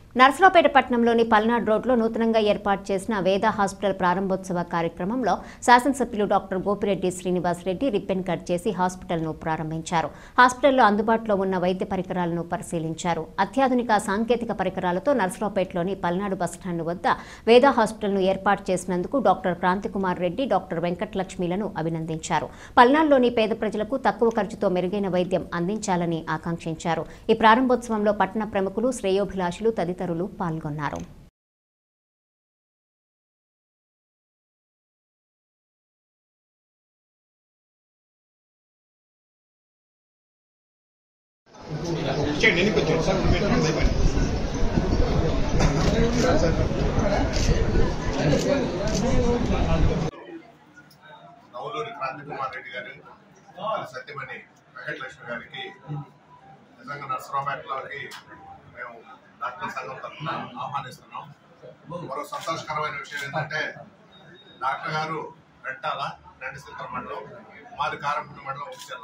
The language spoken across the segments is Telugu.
నర్సరావుపేట పట్టణంలోని పల్నాడు రోడ్లో నూతనంగా ఏర్పాటు చేసిన వేద హాస్పిటల్ ప్రారంభోత్సవ కార్యక్రమంలో శాసనసభ్యులు doctor Gopireddy Srinivas Reddy ribbon cut చేసి హాస్పిటల్ను ప్రారంభించారు హాస్పిటల్లో అందుబాటులో ఉన్న వైద్య పరికరాలను పరిశీలించారు అత్యాధునిక సాంకేతిక పరికరాలతో నర్సరావుపేటలోని పల్నాడు బస్టాండ్ వద్ద వేద హాస్పిటల్ను ఏర్పాటు చేసినందుకు డాక్టర్ క్రాంతికుమార్ రెడ్డి డాక్టర్ వెంకటలక్ష్మిలను అభినందించారు పల్నాడులోని పేద ప్రజలకు తక్కువ ఖర్చుతో మెరుగైన వైద్యం అందించాలని ఆకాంక్షించారు ఈ ప్రారంభోత్సవంలో పట్టణ ప్రముఖులు శ్రేయోభిలాషులు తదితరులు పాల్గొన్నారు ఇచ్చేయండి ఎన్ని కొంచెం సార్ నవలూరి క్రాంతి కుమార్ రెడ్డి గారు వాళ్ళ సత్యమణి వెంకటలక్ష్మి గారికి నిజంగా నర్సరావుపేటలోకి మేము డాక్టర్ సంఘం తరఫున ఆహ్వానిస్తున్నాం మరో సంతోషకరమైన విషయం ఏంటంటే డాక్టర్ గారు వెంటాల రెండు సిద్ధర మండలం మాది కారంపూడి మండలం ఉచ్చెల్ల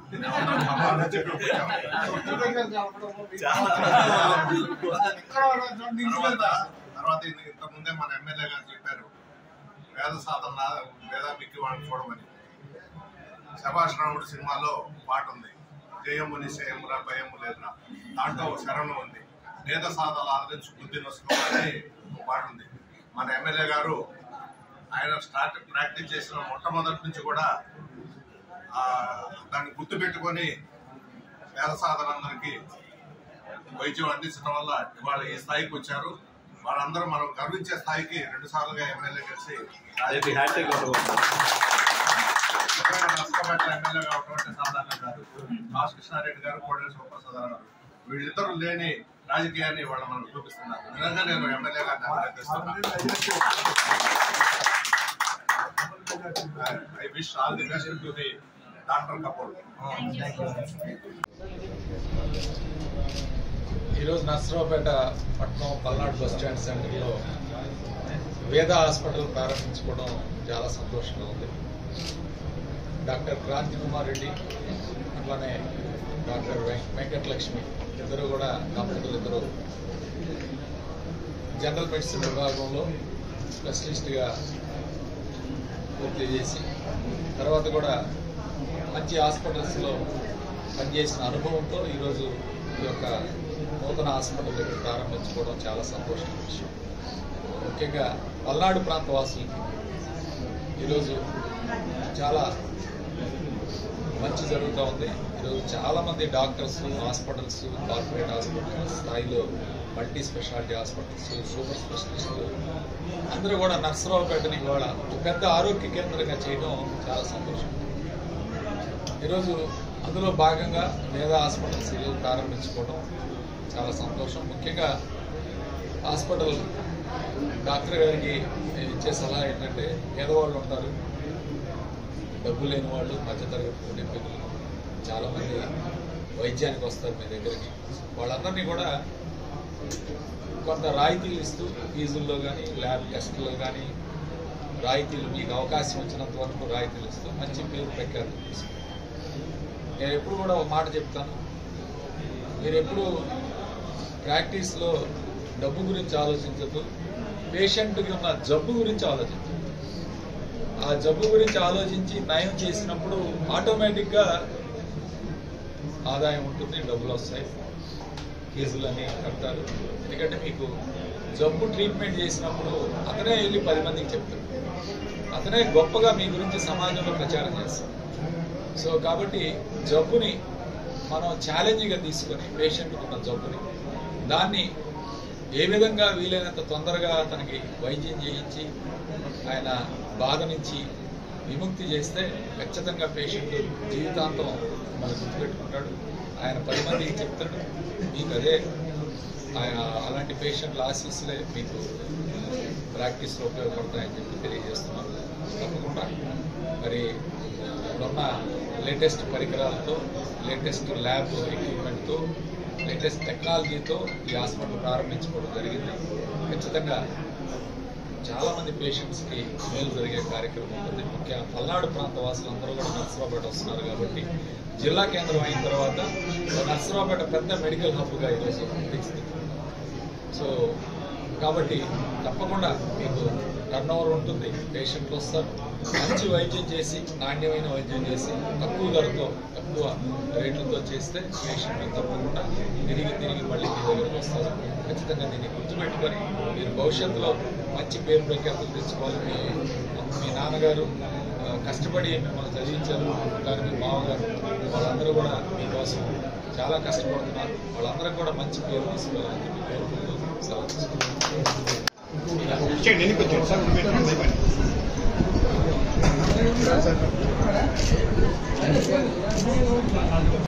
తర్వాత తర్వాత ఇది ఇంతకుముందే మన ఎమ్మెల్యే గారు చెప్పారు వేద సాధన వేదాంబికి వాళ్ళని చూడమని శభాష్ రాముడు సినిమాలో పాట ఉంది జయము నిశ్చయమురా భయము లేదురా దాంట్లో ఒక శరణం ఉంది వేద సాధనలు ఆదరించు బుద్ధి నొసుకోవాలని ఒక పాట ఉంది మన ఎమ్మెల్యే గారు ఆయన స్టార్ట్ ప్రాక్టీస్ చేసిన మొట్టమొదటి నుంచి కూడా ఆ, దాన్ని గుర్తు పెట్టుకొని వేద సాధనందరికీ వైద్యం అందించడం వల్ల ఇవాళ ఈ స్థాయికి వచ్చారు వాళ్ళందరూ మనం గర్వించే స్థాయికి రెండు సార్లుగా ఎమ్మెల్యే కలిసి నష్టపట్ల ఎమ్మెల్యే కావటువంటి సాధారణ గారు మాస్ కృష్ణారెడ్డి గారు కోడెల శివప్రసాద్ గారు వీళ్ళిద్దరూ లేని రాజకీయాన్ని వాళ్ళు మనకు చూపిస్తున్నారు నిజంగా నేను ఎమ్మెల్యే గారిని అభినందిస్తున్నాను I wish all the best to the doctor Kapoor ఈరోజు నర్సరావుపేట పట్నం పల్నాడు బస్ స్టాండ్ సెంటర్లో వేద హాస్పిటల్ ప్రారంభించుకోవడం చాలా సంతోషంగా ఉంది డాక్టర్ క్రాంతి కుమార్ రెడ్డి అట్లానే డాక్టర్ వెం- వెంకటలక్ష్మి ఇద్దరు కూడా దంపతులు ఇద్దరు జనరల్ మెడిసిన్ విభాగంలో స్పెషలిస్ట్గా పూర్తి చేసి తర్వాత కూడా మంచి హాస్పిటల్స్లో పనిచేసిన అనుభవంతో ఈరోజు ఈ యొక్క నూతన హాస్పిటల్ ఇక్కడ ప్రారంభించుకోవడం చాలా సంతోషమైన విషయం ముఖ్యంగా పల్నాడు ప్రాంత వాసులకి ఈరోజు చాలా మంచి జరుగుతూ ఉంది ఈరోజు చాలా మంది డాక్టర్స్ హాస్పిటల్స్ కార్పొరేట్ హాస్పిటల్స్ స్థాయిలో మల్టీ స్పెషాలిటీ హాస్పిటల్స్ సూపర్ స్పెషలిస్టులు అందరూ కూడా నర్సరావుపేటని ఇవాళ ఒక పెద్ద ఆరోగ్య కేంద్రంగా చేయడం చాలా సంతోషం ఈరోజు అందులో భాగంగా వేద హాస్పిటల్స్ ఈరోజు ప్రారంభించుకోవడం చాలా సంతోషం ముఖ్యంగా హాస్పిటల్ డాక్టర్ గారికి నేను ఇచ్చే సలహా ఏంటంటే పేదవాళ్ళు ఉంటారు డబ్బు లేని వాళ్ళు మధ్యతరగతి కుటుంబీకులు చాలామంది వైద్యానికి వస్తారు మీ దగ్గరికి వాళ్ళందరినీ కూడా కొంత రాయితీలు ఇస్తూ ఫీజుల్లో కానీ ల్యాబ్ టెస్టుల్లో కానీ రాయితీలు మీకు అవకాశం వచ్చినంత వరకు రాయితీలు ఇస్తూ మంచి పేరు ప్రఖ్యాతి తీసుకుంటారు నేను ఎప్పుడు కూడా ఒక మాట చెప్తాను మీరు ఎప్పుడు ప్రాక్టీస్లో డబ్బు గురించి ఆలోచించద్దు పేషెంట్కి ఉన్న జబ్బు గురించి ఆలోచించదు ఆ జబ్బు గురించి ఆలోచించి నయం చేసినప్పుడు ఆటోమేటిక్గా ఆదాయం ఉంటుంది డబ్బులు వస్తాయి కేసులన్నీ కడతారు ఎందుకంటే మీకు జబ్బు ట్రీట్మెంట్ చేసినప్పుడు అతనే వెళ్ళి పది మందికి చెప్తాడు అతనే గొప్పగా మీ గురించి సమాజంలో ప్రచారం చేస్తాడు సో కాబట్టి జబ్బుని మనం ఛాలెంజ్గా తీసుకొని పేషెంట్కి ఉన్న జబ్బుని దాన్ని ఏ విధంగా వీలైనంత తొందరగా అతనికి వైద్యం చేయించి ఆయన బాధ నుంచి విముక్తి చేస్తే ఖచ్చితంగా పేషెంట్ జీవితాంతం మన గుర్తుపెట్టుకుంటాడు ఆయన పది మందికి చెప్తాడు మీకు అదే ఆయన అలాంటి పేషెంట్ల ఆశీస్సులే మీకు ప్రాక్టీస్లో ఉపయోగపడతాయని చెప్పి తెలియజేస్తున్నాను తప్పకుండా మరి ఇప్పుడున్న లేటెస్ట్ పరికరాలతో లేటెస్ట్ ల్యాబ్ ఎక్విప్మెంట్తో లేటెస్ట్ టెక్నాలజీతో ఈ హాస్పిటల్ ప్రారంభించుకోవడం జరిగింది ఖచ్చితంగా చాలా మంది పేషెంట్స్కి మేలు జరిగే కార్యక్రమం ఉంటుంది ముఖ్యంగా పల్నాడు ప్రాంత వాసులందరూ కూడా నర్సరావుపేట వస్తున్నారు కాబట్టి జిల్లా కేంద్రం అయిన తర్వాత నర్సరావుపేట పెద్ద మెడికల్ హబ్గా ఈరోజు తీర్చిదిద్దుతున్నాం సో కాబట్టి తప్పకుండా మీకు టర్న్ ఓవర్ ఉంటుంది పేషెంట్లు వస్తారు మంచి వైద్యం చేసి నాణ్యమైన వైద్యం చేసి తక్కువ ధరతో తక్కువ రేట్లతో చేస్తే పేషెంట్లు తప్పకుండా తిరిగి తిరిగి మళ్ళీ మీ దగ్గరకు వస్తారు ఖచ్చితంగా దీన్ని గుర్తుపెట్టుకొని మీరు భవిష్యత్తులో మంచి పేరు ప్రఖ్యాతులు తెచ్చుకోవాలి మీ మీ నాన్నగారు ఆ, కష్టపడి మిమ్మల్ని చదివించారు కానీ మీ మామగారు వాళ్ళందరూ కూడా మీకోసం చాలా కష్టపడుతున్నారు వాళ్ళందరూ కూడా మంచి పేరు తీసుకోవాలని చెప్పి కోరుకుంటూ సెలవు తీసుకుంటున్నాను. వచ్చేయండి ఎన్నికి వచ్చేయండి సార్ మీరు అయిపోయింది